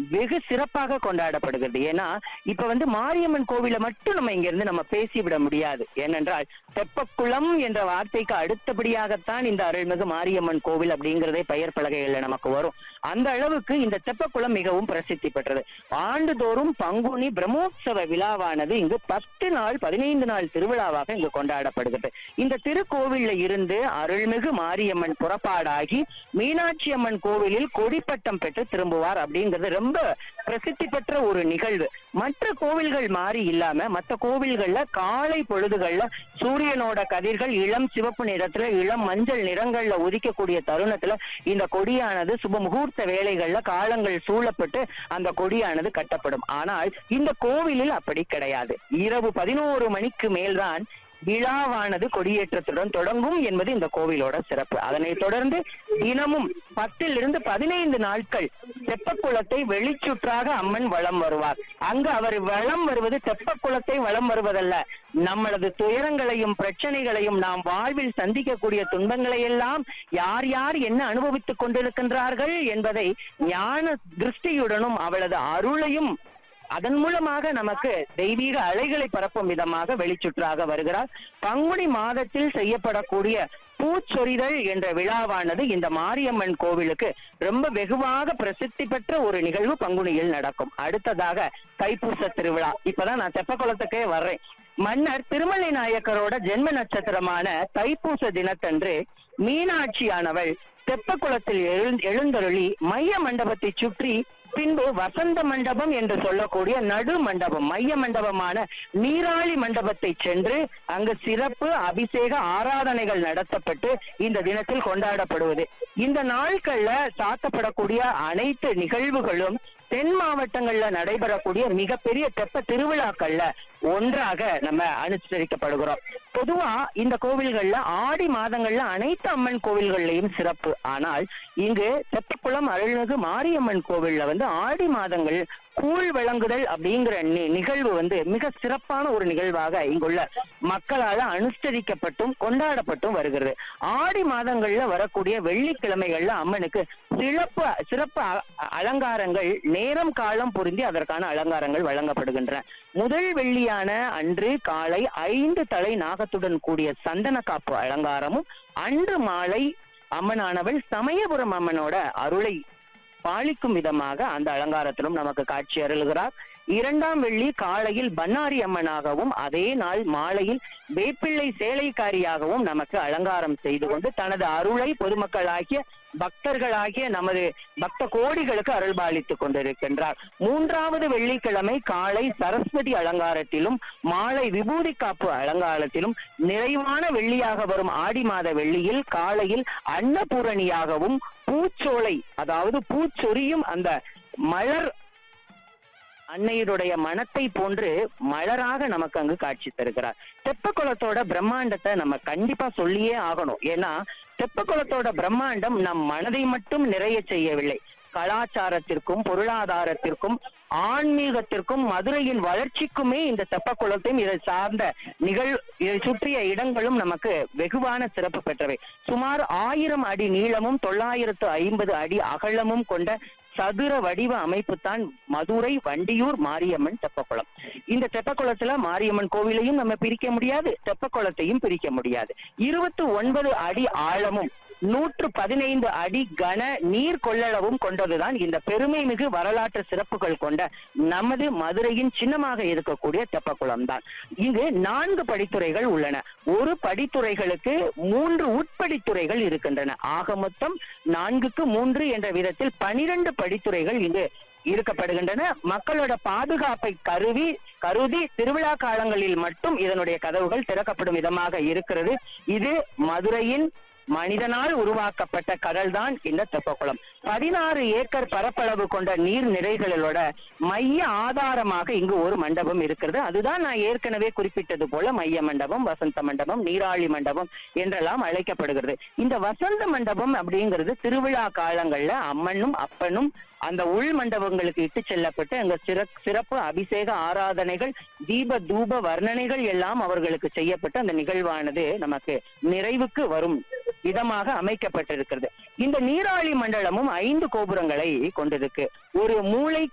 வெகு சிறப்பாக கொண்டாடப்படுகிறது ஏன்னா இப்ப வந்து மாரியம்மன் கோவிலை மட்டும் நம்ம இங்க இருந்து நம்ம பேசிவிட முடியாது ஏனென்றால் தெப்பக்குளம் என்ற வார்த்தைக்கு அடுத்தபடியாகத்தான் இந்த அருள்மிகு மாரியம்மன் கோவில் அப்படிங்கறதே பெயர் பலகைகள்ல நமக்கு வரும் அந்த அளவுக்கு இந்த தெப்பக்குளம் மிகவும் பிரசித்தி பெற்றது ஆண்டுதோறும் பங்குனி பிரம்மோற்சவ விழாவானது இங்கு பத்து நாள் பதினைந்து நாள் திருவிழாவாக இங்கு கொண்டாடப்படுகிறது இந்த திருக்கோவில்ல இருந்து அருள்மிகு மாரியம்மன் புறப்பாடாகி மீனாட்சி அம்மன் கோவிலில் கொடிப்பட்டம் பெற்று திரும்புவார் அப்படிங்கிறது ரொம்ப பிரசித்தி பெற்ற ஒரு நிகழ்வு மற்ற கோவில்கள் மாறி இல்லாம மற்ற கோவில்கள்ல காலை பொழுதுகள்ல சூரியனோட கதிர்கள் இளம் சிவப்பு நிறத்துல இளம் மஞ்சள் நிறங்கள்ல உதிக்கக்கூடிய தருணத்துல இந்த கொடியானது சுப முகூர்த்த வேலைகள்ல காலங்கள் சூழப்பட்டு அந்த கொடியானது கட்டப்படும் ஆனால் இந்த கோவிலில் அப்படி கிடையாது இரவு பதினோரு மணிக்கு மேல்தான் விழாவானது கொடியேற்றத்துடன் தொடங்கும் என்பது இந்த கோவிலோட சிறப்பு அதனைத் தொடர்ந்து தினமும் பத்திலிருந்து பதினைந்து நாட்கள் தெப்பக்குளத்தை வெளிச்சுற்றாக அம்மன் வலம் வருவார் அங்கு அவர் வலம் வருவது தெப்பக்குளத்தை வலம் வருவதல்ல நம்மளது துயரங்களையும் பிரச்சனைகளையும் நாம் வாழ்வில் சந்திக்கக்கூடிய துன்பங்களை எல்லாம் யார் யார் என்ன அனுபவித்துக் கொண்டிருக்கின்றார்கள் என்பதை ஞான திருஷ்டியுடனும் அவளது அருளையும் அதன் மூலமாக நமக்கு தெய்வீக அலைகளை பரப்பும் விதமாக வெளிச்சுற்றாக வருகிறார் பங்குனி மாதத்தில் செய்யப்படக்கூடிய பூச்சொரிதல் என்ற விழாவானது இந்த மாரியம்மன் கோவிலுக்கு ரொம்ப வெகுவாக பிரசித்தி பெற்ற ஒரு நிகழ்வு பங்குனியில் நடக்கும் அடுத்ததாக தைப்பூச திருவிழா இப்பதான் நான் தெப்பக்குளத்துக்கே வர்றேன் மன்னர் திருமலை நாயக்கரோட ஜென்ம நட்சத்திரமான தைப்பூச தினத்தன்று மீனாட்சியானவள் தெப்பக்குளத்தில் எழு- எழுந்தருளி மைய மண்டபத்தை சுற்றி பின்பு வசந்த மண்டபம் என்று சொல்லக்கூடிய நடு மண்டபம் மைய மண்டபமான நீராளி மண்டபத்தை சென்று அங்கு சிறப்பு அபிஷேக ஆராதனைகள் நடத்தப்பட்டு இந்த தினத்தில் கொண்டாடப்படுவது இந்த நாட்கள்ல சாத்தப்படக்கூடிய அனைத்து நிகழ்வுகளும் தென் மாவட்டங்கள்ல நடைபெறக்கூடிய மிகப்பெரிய தெப்ப திருவிழாக்கள்ல ஒன்றாக நம்ம அனுசரிக்கப்படுகிறோம் பொதுவா இந்த கோவில்கள்ல ஆடி மாதங்கள்ல அனைத்து அம்மன் கோவில்கள்லயும் சிறப்பு ஆனால் இங்கு தெப்பக்குளம் அருள்மிகு மாரியம்மன் கோவில்ல வந்து ஆடி மாதங்கள் கூழ் வழங்குதல் அப்படிங்கிற நி- நிகழ்வு வந்து மிக சிறப்பான ஒரு நிகழ்வாக இங்குள்ள மக்களால அனுஷ்டரிக்கப்பட்டும் கொண்டாடப்பட்டும் வருகிறது ஆடி மாதங்கள்ல வரக்கூடிய வெள்ளிக்கிழமைகள்ல அம்மனுக்கு சிறப்பு சிறப்பு அ- அலங்காரங்கள் நேரம் காலம் பொருந்தி அதற்கான அலங்காரங்கள் வழங்கப்படுகின்றன முதல் வெள்ளியான அன்று காலை ஐந்து தலை நாகத்துடன் கூடிய சந்தன காப்பு அலங்காரமும் அன்று மாலை அம்மனானவள் சமயபுரம் அம்மனோட அருளை பாலிக்கும் விதமாக அந்த அலங்காரத்திலும் நமக்கு காட்சி அருளுகிறார் இரண்டாம் வெள்ளி காலையில் பன்னாரி அம்மனாகவும் அதே நாள் மாலையில் வேப்பிள்ளை சேலைக்காரியாகவும் நமக்கு அலங்காரம் செய்து கொண்டு தனது அருளை பொதுமக்களாகிய பக்தர்களாகிய நமது பக்த கோடிகளுக்கு அருள்பாலித்துக் கொண்டிருக்கின்றார் மூன்றாவது வெள்ளிக்கிழமை காலை சரஸ்வதி அலங்காரத்திலும் மாலை விபூதி காப்பு அலங்காரத்திலும் நிறைவான வெள்ளியாக வரும் ஆடி மாத வெள்ளியில் காலையில் அன்னபூரணியாகவும் பூச்சோலை அதாவது பூச்சொரியும் அந்த மலர் அன்னையருடைய மனத்தை போன்று மலராக நமக்கு அங்கு காட்சி தருகிறார் தெப்பக்குளத்தோட பிரம்மாண்டத்தை நம்ம கண்டிப்பா சொல்லியே ஆகணும் ஏன்னா தெப்பக்குளத்தோட பிரம்மாண்டம் நம் மனதை மட்டும் நிறைய செய்யவில்லை கலாச்சாரத்திற்கும் பொருளாதாரத்திற்கும் ஆன்மீகத்திற்கும் மதுரையின் வளர்ச்சிக்குமே இந்த தெப்பக்குளத்தையும் இதை சார்ந்த நிகழ் இதை சுற்றிய இடங்களும் நமக்கு வெகுவான சிறப்பு பெற்றவை சுமார் ஆயிரம் அடி நீளமும் தொள்ளாயிரத்து ஐம்பது அடி அகலமும் கொண்ட சதுர வடிவ அமைப்பு தான் மதுரை வண்டியூர் மாரியம்மன் தெப்பக்குளம் இந்த தெப்பக்குளத்துல மாரியம்மன் கோவிலையும் நம்ம பிரிக்க முடியாது தெப்பக்குளத்தையும் பிரிக்க முடியாது இருபத்தி ஒன்பது அடி ஆழமும் நூற்று பதினைந்து அடி கன நீர் கொள்ளளவும் கொண்டதுதான் இந்த பெருமை மிகு வரலாற்று சிறப்புகள் கொண்ட நமது மதுரையின் சின்னமாக இருக்கக்கூடிய தெப்பக்குளம் தான் இங்கு நான்கு படித்துறைகள் உள்ளன ஒரு படித்துறைகளுக்கு மூன்று உட்படித்துறைகள் இருக்கின்றன ஆக மொத்தம் நான்குக்கு மூன்று என்ற விதத்தில் பனிரெண்டு படித்துறைகள் இங்கு இருக்கப்படுகின்றன மக்களோட பாதுகாப்பை கருவி கருதி திருவிழா காலங்களில் மட்டும் இதனுடைய கதவுகள் திறக்கப்படும் விதமாக இருக்கிறது இது மதுரையின் மனிதனால் உருவாக்கப்பட்ட கடல் தான் இந்த தெப்பக்குளம் பதினாறு ஏக்கர் பரப்பளவு கொண்ட நீர் நிறைகளோட மைய ஆதாரமாக இங்கு ஒரு மண்டபம் இருக்கிறது அதுதான் நான் ஏற்கனவே குறிப்பிட்டது போல மைய மண்டபம் வசந்த மண்டபம் நீராழி மண்டபம் என்றெல்லாம் அழைக்கப்படுகிறது இந்த வசந்த மண்டபம் அப்படிங்கிறது திருவிழா காலங்கள்ல அம்மனும் அப்பனும் அந்த உள் மண்டபங்களுக்கு இட்டு செல்லப்பட்டு அங்க சிற- சிறப்பு அபிஷேக ஆராதனைகள் தீப தூப வர்ணனைகள் எல்லாம் அவர்களுக்கு செய்யப்பட்டு அந்த நிகழ்வானது நமக்கு நிறைவுக்கு வரும் விதமாக அமைக்கப்பட்டிருக்கிறது இந்த நீராழி மண்டலமும் ஐந்து கோபுரங்களை கொண்டிருக்கு ஒரு மூளை